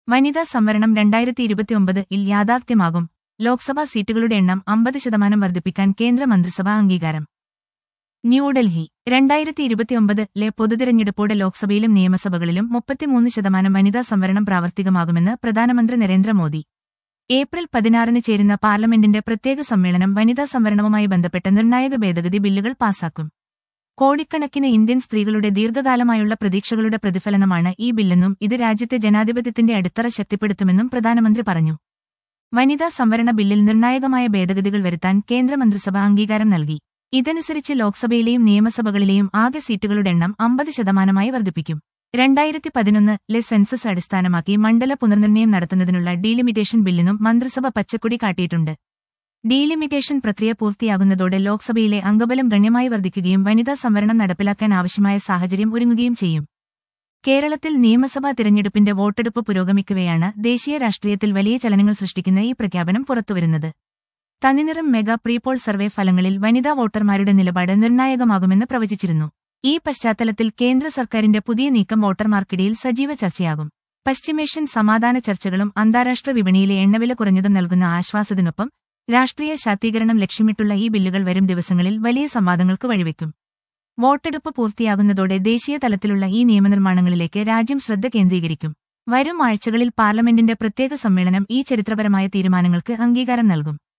വനിതാ സംവരണം രണ്ടായിരത്തി ഇരുപത്തിയൊമ്പത് ഇൽ യാഥാർത്ഥ്യമാകും ലോക്സഭാ സീറ്റുകളുടെ എണ്ണം അമ്പത് ശതമാനം വർദ്ധിപ്പിക്കാൻ കേന്ദ്ര മന്ത്രിസഭാ അംഗീകാരം ന്യൂഡൽഹി രണ്ടായിരത്തി ഇരുപത്തിയൊമ്പതിലെ പൊതുതിരഞ്ഞെടുപ്പോടെ ലോക്സഭയിലും നിയമസഭകളിലും മുപ്പത്തിമൂന്ന് ശതമാനം വനിതാ സംവരണം പ്രാവർത്തികമാകുമെന്ന് പ്രധാനമന്ത്രി നരേന്ദ്രമോദി ഏപ്രിൽ പതിനാറിന് ചേരുന്ന പാർലമെന്റിന്റെ പ്രത്യേക സമ്മേളനം വനിതാ സംവരണവുമായി ബന്ധപ്പെട്ട നിർണായക ഭേദഗതി ബില്ലുകൾ പാസാക്കും കോടിക്കണക്കിന് ഇന്ത്യൻ സ്ത്രീകളുടെ ദീർഘകാലമായുള്ള പ്രതീക്ഷകളുടെ പ്രതിഫലനമാണ് ഈ ബില്ലെന്നും ഇത് രാജ്യത്തെ ജനാധിപത്യത്തിന്റെ അടിത്തറ ശക്തിപ്പെടുത്തുമെന്നും പ്രധാനമന്ത്രി പറഞ്ഞു വനിതാ സംവരണ ബില്ലിൽ നിർണായകമായ ഭേദഗതികൾ വരുത്താൻ കേന്ദ്രമന്ത്രിസഭ അംഗീകാരം നൽകി ഇതനുസരിച്ച് ലോക്സഭയിലെയും നിയമസഭകളിലെയും ആകെ സീറ്റുകളുടെ എണ്ണം അമ്പത് ശതമാനമായി വർദ്ധിപ്പിക്കും രണ്ടായിരത്തി പതിനൊന്നിലെ സെൻസസ് അടിസ്ഥാനമാക്കി മണ്ഡല പുനർനിർണയം നടത്തുന്നതിനുള്ള ഡീലിമിറ്റേഷൻ ബില്ലിനും മന്ത്രിസഭ പച്ചക്കൊടി കാട്ടിയിട്ടുണ്ട് ഡീലിമിറ്റേഷൻ പ്രക്രിയ പൂർത്തിയാകുന്നതോടെ ലോക്സഭയിലെ അംഗബലം ഗണ്യമായി വർദ്ധിക്കുകയും വനിതാ സംവരണം നടപ്പിലാക്കാൻ ആവശ്യമായ സാഹചര്യം ഒരുങ്ങുകയും ചെയ്യും കേരളത്തിൽ നിയമസഭാ തിരഞ്ഞെടുപ്പിന്റെ വോട്ടെടുപ്പ് പുരോഗമിക്കവെയാണ് ദേശീയ രാഷ്ട്രീയത്തിൽ വലിയ ചലനങ്ങൾ സൃഷ്ടിക്കുന്ന ഈ പ്രഖ്യാപനം പുറത്തുവരുന്നത് തനിനിറം മെഗാ പ്രീപോൾ സർവേ ഫലങ്ങളിൽ വനിതാ വോട്ടർമാരുടെ നിലപാട് നിർണായകമാകുമെന്ന് പ്രവചിച്ചിരുന്നു ഈ പശ്ചാത്തലത്തിൽ കേന്ദ്ര സർക്കാരിന്റെ പുതിയ നീക്കം വോട്ടർമാർക്കിടയിൽ സജീവ ചർച്ചയാകും പശ്ചിമേഷ്യൻ സമാധാന ചർച്ചകളും അന്താരാഷ്ട്ര വിപണിയിലെ എണ്ണവില കുറഞ്ഞതും നൽകുന്ന ആശ്വാസത്തിനൊപ്പം രാഷ്ട്രീയ ശാക്തീകരണം ലക്ഷ്യമിട്ടുള്ള ഈ ബില്ലുകൾ വരും ദിവസങ്ങളിൽ വലിയ സംവാദങ്ങൾക്ക് വഴിവെക്കും വോട്ടെടുപ്പ് പൂർത്തിയാകുന്നതോടെ ദേശീയ തലത്തിലുള്ള ഈ നിയമനിർമ്മാണങ്ങളിലേക്ക് രാജ്യം ശ്രദ്ധ കേന്ദ്രീകരിക്കും വരും ആഴ്ചകളിൽ പാർലമെന്റിന്റെ പ്രത്യേക സമ്മേളനം ഈ ചരിത്രപരമായ തീരുമാനങ്ങൾക്ക് അംഗീകാരം നൽകും